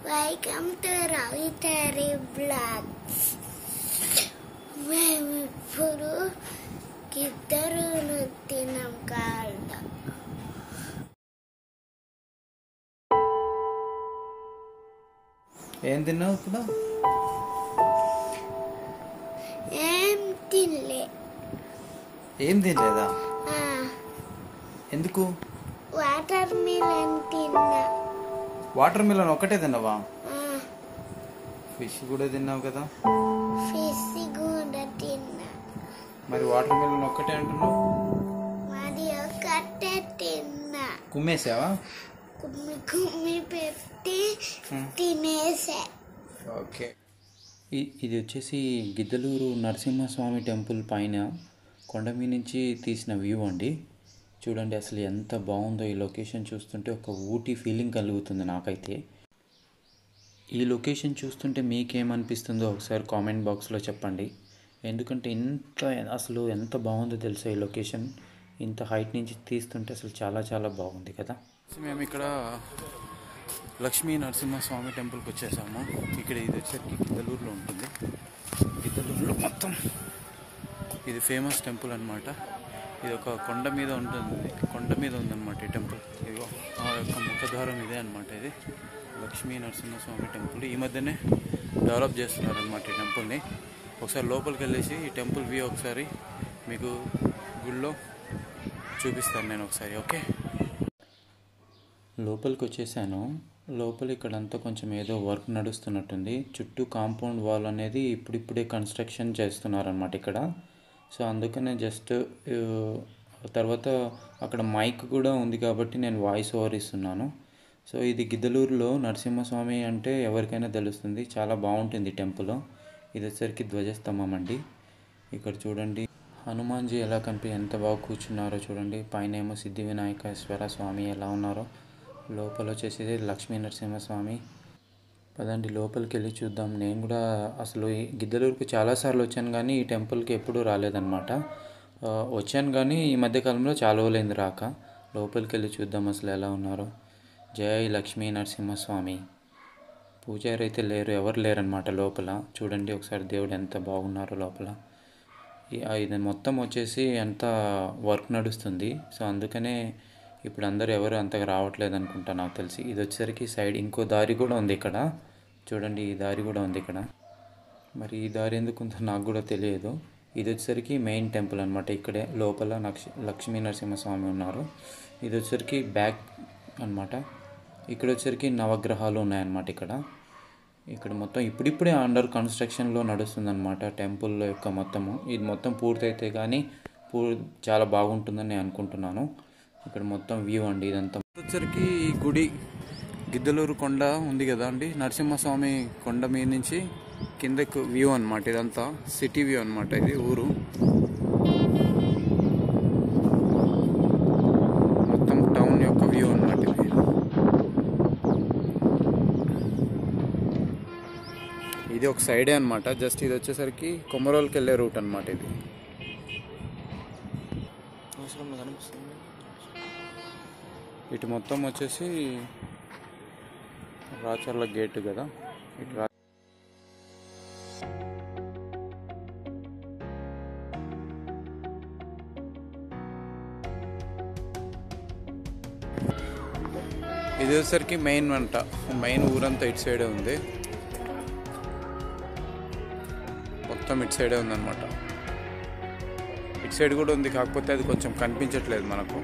Welcome to Ravi తెరీ blogs మేము ఇప్పుడు ఇద్దరు తిన్నాం కాళ్ళ ఏం తిన్నావు ఇప్పుడు ఏం తినలే ఏం తినలేదా ఆ, ఎందుకు వాటర్ మిలన్ తిన్నా వాటర్ మిలన్ ఒక్కటే తిన్నావా ఆ, ఫిష్ కూడా తిన్నావు కదా ఫిష్ కూడా తిన్నా మరి వాటర్ మిలన్ ఒక్కటే అంటున్నావు మరి ఒకటే తిన్నా కుమ్మేసావా కుమ్మి కుమ్మి పెట్టి Hmm. తినేసా ఓకే ఇది వచ్చేసి గిద్దలూరు నరసింహస్వామి టెంపుల్ పైన కొండ మీద నుంచి తీసిన వ్యూ అండి చూడండి అసలు ఎంత బాగుందో ఈ లొకేషన్ చూస్తుంటే ఒక ఊటీ ఫీలింగ్ కలుగుతుంది నాకైతే ఈ లొకేషన్ చూస్తుంటే మీకేమనిపిస్తుందో ఒకసారి కామెంట్ బాక్స్లో చెప్పండి ఎందుకంటే ఇంత అసలు ఎంత బాగుందో తెలుసా ఈ లొకేషన్ ఇంత హైట్ నుంచి తీస్తుంటే అసలు చాలా చాలా బాగుంది కదా మేము ఇక్కడ లక్ష్మీ నరసింహస్వామి టెంపుల్కి వచ్చేసాము ఇక్కడ ఇది వచ్చేసరికి గిద్దలూరులో ఉంటుంది గిద్దలూరులో మొత్తం ఇది ఫేమస్ టెంపుల్ అన్నమాట ఇది ఒక కొండ మీద ఉంటుంది కొండ మీద ఉందన్నమాట ఈ టెంపుల్ ఇదిగో ఆ యొక్క ముఖద్వారం ఇదే అనమాట ఇది లక్ష్మీ నరసింహస్వామి టెంపుల్ ఈ మధ్యనే డెవలప్ చేస్తున్నారు అనమాట ఈ టెంపుల్ని ఒకసారి లోపలికి వెళ్ళేసి ఈ టెంపుల్ వ్యూ ఒకసారి మీకు గుళ్ళో చూపిస్తాను నేను ఒకసారి ఓకే లోపలికి వచ్చేసాను లోపల ఇక్కడంతా కొంచెం ఏదో వర్క్ నడుస్తున్నట్టుంది చుట్టూ కాంపౌండ్ వాల్ అనేది ఇప్పుడిప్పుడే కన్స్ట్రక్షన్ చేస్తున్నారనమాట ఇక్కడ సో అందుకనే జస్ట్ తర్వాత అక్కడ మైక్ కూడా ఉంది కాబట్టి నేను వాయిస్ ఓవర్ ఇస్తున్నాను సో ఇది గిద్దలూరులో నరసింహస్వామి అంటే ఎవరికైనా తెలుస్తుంది చాలా బాగుంటుంది టెంపుల్ ఇది వచ్చేసరికి ధ్వజస్తంభం అండి ఇక్కడ చూడండి హనుమాన్జీ ఎలా కనిపి ఎంత బాగా కూర్చున్నారో చూడండి పైన ఏమో సిద్ధి వినాయకేశ్వర స్వామి ఎలా ఉన్నారో లోపల వచ్చేసి లక్ష్మీ నరసింహస్వామి పదండి లోపలికి వెళ్ళి చూద్దాం నేను కూడా అసలు ఈ గిద్దలూరుకి చాలాసార్లు వచ్చాను కానీ ఈ టెంపుల్కి ఎప్పుడూ రాలేదన్నమాట ఆ, వచ్చాను కానీ ఈ మధ్యకాలంలో చాలా రోజులైంది రాక లోపలికి వెళ్ళి చూద్దాం అసలు ఎలా ఉన్నారో జై లక్ష్మీ నరసింహస్వామి పూజారి అయితే లేరు ఎవరు లేరనమాట లోపల చూడండి ఒకసారి దేవుడు ఎంత బాగున్నారో లోపల ఈ- ఆ ఇది మొత్తం వచ్చేసి అంత వర్క్ నడుస్తుంది సో అందుకనే ఇప్పుడు అందరు ఎవరు అంతగా రావట్లేదు అనుకుంటా నాకు తెలిసి ఇది వచ్చేసరికి సైడ్ ఇంకో దారి కూడా ఉంది ఇక్కడ చూడండి ఈ దారి కూడా ఉంది ఇక్కడ మరి ఈ దారి ఎందుకు ఉందో నాకు కూడా తెలియదు ఇది వచ్చేసరికి మెయిన్ టెంపుల్ అనమాట ఇక్కడే లోపల లక్ష లక్ష్మీ నరసింహస్వామి ఉన్నారు ఇది వచ్చేసరికి బ్యాక్ అన్నమాట ఇక్కడ వచ్చేసరికి నవగ్రహాలు ఉన్నాయన్నమాట ఇక్కడ ఇక్కడ మొత్తం ఇప్పుడిప్పుడే అండర్ కన్స్ట్రక్షన్లో నడుస్తుందన్నమాట టెంపుల్ యొక్క మొత్తము ఇది మొత్తం పూర్తయితే కానీ పూ చాలా బాగుంటుందని నేను అనుకుంటున్నాను ఇక్కడ మొత్తం వ్యూ అండి ఇదంతా వచ్చరికి ఈ గుడి గిద్దలూరు కొండ ఉంది కదా అండి నరసింహస్వామి కొండ మీద నుంచి కిందకు వ్యూ అన్నమాట ఇదంతా సిటీ వ్యూ అన్నమాట ఇది ఊరు మొత్తం టౌన్ యొక్క వ్యూ అన్నమాట ఇది ఇది ఒక సైడే అన్నమాట జస్ట్ ఇది వచ్చేసరికి కొమరోల్కి వెళ్ళే రూట్ అన్నమాట ఇది ఇటు మొత్తం వచ్చేసి రాచర్ల గేట్ కదా ఇటు రా ఇది వచ్చేసరికి మెయిన్ వంట మెయిన్ ఊరంతా ఇటు సైడే ఉంది మొత్తం ఇటు సైడే ఉందన్నమాట ఇటు సైడ్ కూడా ఉంది కాకపోతే అది కొంచెం కనిపించట్లేదు మనకు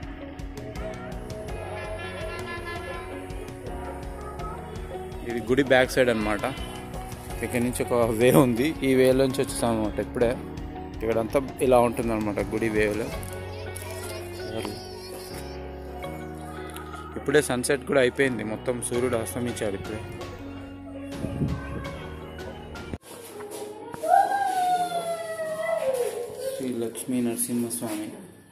ఇది గుడి బ్యాక్ సైడ్ అన్నమాట ఇక్కడ నుంచి ఒక వే ఉంది ఈ వేలోంచి వచ్చేసాం అనమాట ఇప్పుడే ఇక్కడంతా ఇలా ఉంటుంది అనమాట గుడి వేలో ఇప్పుడే సన్సెట్ కూడా అయిపోయింది మొత్తం సూర్యుడు అస్తమించాడు ఇప్పుడే శ్రీ లక్ష్మీ నరసింహస్వామి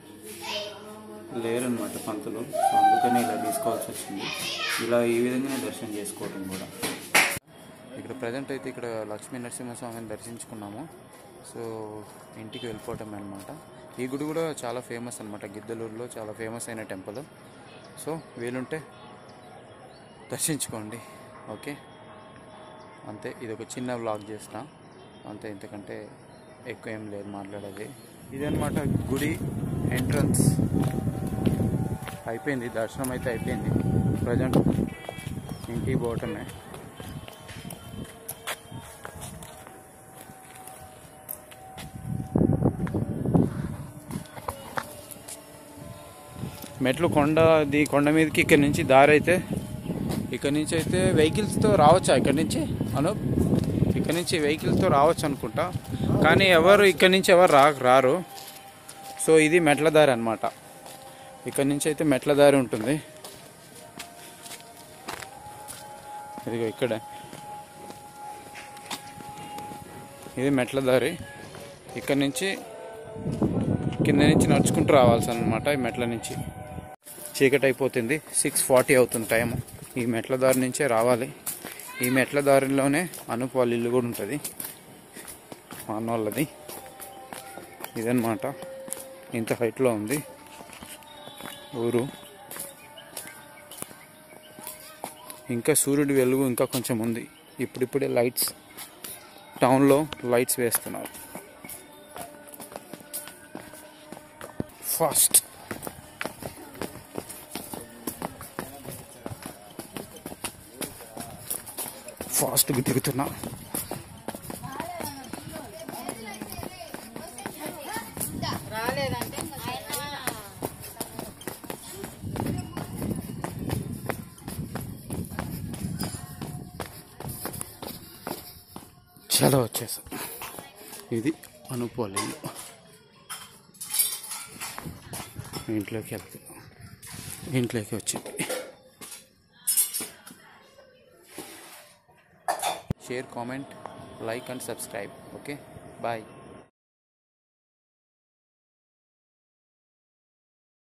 లేరనమాట పంతులు సో అందుకనే ఇలా తీసుకోవాల్సి వచ్చింది ఇలా ఈ విధంగానే దర్శనం చేసుకోవడం కూడా ఇక్కడ ప్రజెంట్ అయితే ఇక్కడ లక్ష్మీ నరసింహస్వామిని దర్శించుకున్నాము సో ఇంటికి వెళ్ళిపోవటం అనమాట ఈ గుడి కూడా చాలా ఫేమస్ అనమాట గిద్దలూరులో చాలా ఫేమస్ అయిన టెంపుల్ సో వీలుంటే దర్శించుకోండి ఓకే అంతే ఇది ఒక చిన్న వ్లాగ్ చేసిన అంతే ఇంతకంటే ఎక్కువ ఏం లేదు మాట్లాడేది ఇదనమాట గుడి ఎంట్రన్స్ అయిపోయింది దర్శనం అయితే అయిపోయింది ప్రజెంట్ ఇంటికి పోవటమే మెట్లు కొండ ది కొండ మీదకి ఇక్కడ నుంచి దారి అయితే ఇక్కడ నుంచి అయితే వెహికల్స్తో రావచ్చా ఇక్కడ నుంచి అను ఇక్కడ నుంచి వెహికల్స్తో రావచ్చు అనుకుంటా కానీ ఎవరు ఇక్కడ నుంచి ఎవరు రా రారు సో ఇది మెట్ల దారి అనమాట ఇక్కడ నుంచి అయితే మెట్ల దారి ఉంటుంది ఇదిగో ఇక్కడే ఇది మెట్ల దారి ఇక్కడ నుంచి కింద నుంచి నడుచుకుంటూ రావాల్సి అనమాట ఈ మెట్ల నుంచి చీకటి అయిపోతుంది సిక్స్ ఫార్టీ అవుతుంది టైం ఈ మెట్ల దారి నుంచే రావాలి ఈ మెట్ల దారిలోనే అనూప్ వాళ్ళ ఇల్లు కూడా ఉంటుంది మా అన్న వాళ్ళది ఇదన్నమాట ఇంత హైట్లో ఉంది ఊరు ఇంకా సూర్యుడి వెలుగు ఇంకా కొంచెం ఉంది ఇప్పుడిప్పుడే లైట్స్ టౌన్లో లైట్స్ వేస్తున్నారు ఫాస్ట్ ఫాస్ట్గా దిగుతున్నా చాలా వచ్చేసా ఇది అనుకోవాలి ఇంట్లోకి వెళ్తున్నాం ఇంట్లోకి వచ్చింది share comment like and subscribe okay bye